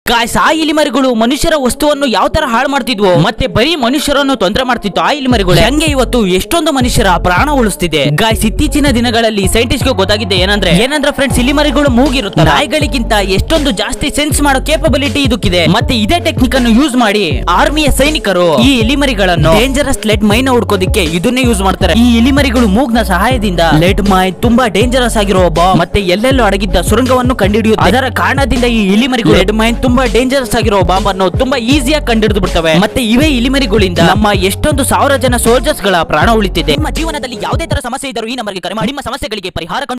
guys ಆ ಇಲಿಮರಿಗಳು ಮನುಷ್ಯರ ವಸ್ತುವನ್ನು ಯಾವ ತರ ಹಾಳು ಮಾಡ್ತಿದ್ವು ಮತ್ತೆ ಬರೀ ಮನುಷ್ಯರನ್ನು ತೊಂದರೆ ಮಾಡ್ತಿತ್ತು ಆ ಇಲಿಮರಿಗಳು ಹಂಗೆ ಇವತ್ತು ಎಷ್ಟೊಂದು ಮನುಷ್ಯರ ಪ್ರಾಣ ಉಳಿಸ್ತಿದೆ ಗಾಯ್ಸ್ ಇತ್ತೀಚಿನ ದಿನಗಳಲ್ಲಿ ಸೈಂಟಿಸ್ಟ್ ಗೆ ಗೊತ್ತಾಗಿದೆ ಏನಂದ್ರೆ ಏನಂದ್ರೆ ಫ್ರೆಂಡ್ಸ್ ಇಲಿಮರಿಗಳು ಮೂಗಿರುತ್ತೆ ನಾಯಿಗಳಿಗಿಂತ ಎಷ್ಟೊಂದು ಜಾಸ್ತಿ ಸೆನ್ಸ್ ಮಾಡೋ ಕೇಪಬಿಲಿಟಿ ಇದಕ್ಕಿದೆ ಮತ್ತೆ ಇದೇ ಟೆಕ್ನಿಕ್ ಅನ್ನು ಯೂಸ್ ಮಾಡಿ ಆರ್ಮಿಯ ಸೈನಿಕರು ಈ ಇಲಿಮರಿಗಳನ್ನು ಡೇಂಜರಸ್ ಲೆಡ್ ಮೈನ ಹುಡ್ಕೋದಿಕ್ಕೆ ಇದನ್ನೇ ಯೂಸ್ ಮಾಡ್ತಾರೆ ಈ ಇಲಿಮರಿಗಳು ಮೂಗ್ನ ಸಹಾಯದಿಂದ ಲೆಡ್ ಮೈ ತುಂಬಾ ಡೇಂಜರಸ್ ಆಗಿರೋ ಬಾಂಬ್ ಮತ್ತೆ ಎಲ್ಲೆಲ್ಲೋ ಅಡಗಿದ್ದ ಸುರಂಗವನ್ನು ಕಂಡುಹಿಡಿಯುತ್ತೆ ಅದರ ಕಾರಣದಿಂದ ಈ ಇಲಿಮರಿಗಳು ಲೆಡ್ ಮೈನ್ ತುಂಬಾ ಡೇಂಜರಸ್ ಆಗಿರೋ ಬಾಂಬ್ ಅನ್ನು ತುಂಬಾ ಈಸಿಯಾಗಿ ಕಂಡುಹಿಡಿದು ಬಿಡ್ತವೆ ಮತ್ತೆ ಇವೇ ಇಲಿಮರಿಗಳಿಂದ ನಮ್ಮ ಎಷ್ಟೊಂದು ಸಾವಿರ ಜನ ಸೋಲ್ಜರ್ಸ್ ಗಳ ಪ್ರಾಣ ಉಳಿತಿದೆ ನಿಮ್ಮ ಜೀವನದಲ್ಲಿ ಯಾವುದೇ ತರ ಸಮಸ್ಯೆ ಇದ್ದರೂ ಈ ನಂಬರ್ಗೆ ಕರೆ ಮಾಡಿ ನಿಮ್ಮ ಸಮಸ್ಯೆಗಳಿಗೆ ಪರಿಹಾರ ಕಂಡು